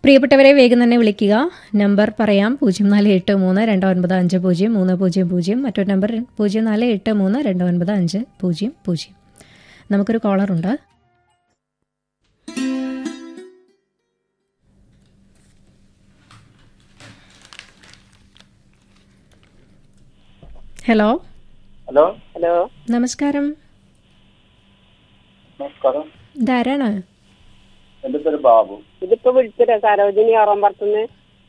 പ്രിയപ്പെട്ടവരെ വേഗം തന്നെ വിളിക്കുക നമ്പർ പറയാം പൂജ്യം നാല് എട്ട് മൂന്ന് രണ്ട് ഒൻപത് അഞ്ച് പൂജ്യം മൂന്ന് പൂജ്യം പൂജ്യം മറ്റൊരു നമ്പർ പൂജ്യം നാല് എട്ട് മൂന്ന് രണ്ട് ഒൻപത് അഞ്ച് പൂജ്യം പൂജ്യം നമുക്കൊരു കോളറുണ്ട് ഹലോ ഹലോ ഹലോ നമസ്കാരം നമസ്കാരം ഇതാരാണ് എൻ്റെ പേര് ബാബു ഇതിപ്പോ വിളിച്ചിട്ടാ സരോജിനി ഓറമ്പറത്തുനിന്ന്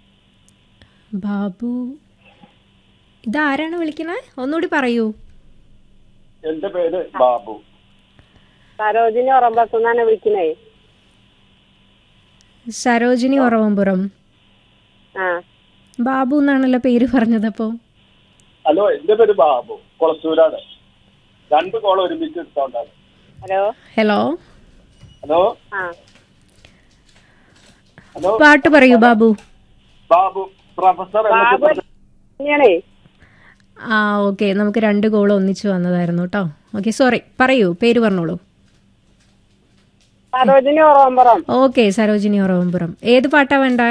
ബാബു ഇതാരാണ് വിളിക്കണേ ഒന്നുകൂടി പറയൂ എൻ്റെ പേര് ബാബു സരോജിനി ഓറമ്പറത്തുനിന്നാണ് വിളിക്കുന്നേ സരോജിനി ഉറവമ്പുറം ആ ബാബു എന്നാണല്ലോ പേര് പറഞ്ഞത് അപ്പോൾ ഹലോ എൻ്റെ പേര് ബാബു കൊളത്തൂരാണ് രണ്ട് കോൾ ഒരുമിച്ച് എടുത്തോണ്ടാണ് ഹലോ ഹലോ ഹലോ ആ ഹലോ പാട്ട് പറയൂ ബാബു ബാബു പ്രൊഫസർ ബാബു എന്നൊക്കെ തന്നെയാണേ ആ ഓക്കെ നമുക്ക് രണ്ട് കോൾ ഒന്നിച്ച് വന്നതായിരുന്നു കേട്ടോ ഓക്കെ സോറി പറയൂ പേര് പറഞ്ഞോളൂ സരോജിനി ഓറമ്പറം ഓക്കെ സരോജിനി ഉറവമ്പുറം ഏത് പാട്ടാ വേണ്ടേ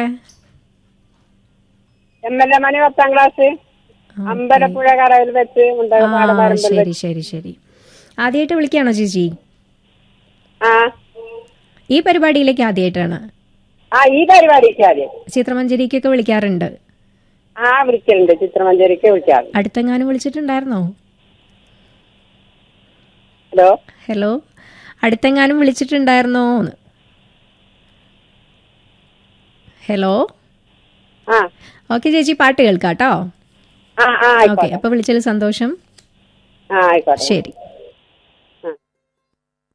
എം എൽ എ മണി പത്താം ക്ലാസ് അമ്പലപ്പുഴ കടയിൽ വെച്ച് ഉണ്ട് ആ പാടമരമ്പിൽ ശരി ശരി ശരി ആദ്യമായിട്ട് വിളിക്കുകയാണോ ചേച്ചി ആ ഈ പരിപാടിയിലേക്ക് ആദ്യമായിട്ടാണ് ആ ഈ പരിപാടിക്ക് ആദ്യം ചിത്രമഞ്ജരിക്കൊക്കെ വിളിക്കാറുണ്ട് ആ വിളിക്കലുണ്ട് ചിത്രമഞ്ചേരിക്ക് വിളിക്കാറ് അടുത്തെങ്ങാനും വിളിച്ചിട്ടുണ്ടായിരുന്നോ ഹലോ ഹലോ അടുത്തെങ്ങാനും വിളിച്ചിട്ടുണ്ടായിരുന്നോ എന്ന് ഹലോ ആ ഓക്കെ ചേച്ചി പാട്ട് കേൾക്കാം കേട്ടോ ആ ആ ഓക്കെ ആയിക്കോട്ടെ അപ്പൊ വിളിച്ചതിൽ സന്തോഷം ആ ആയിക്കോട്ടെ ശരി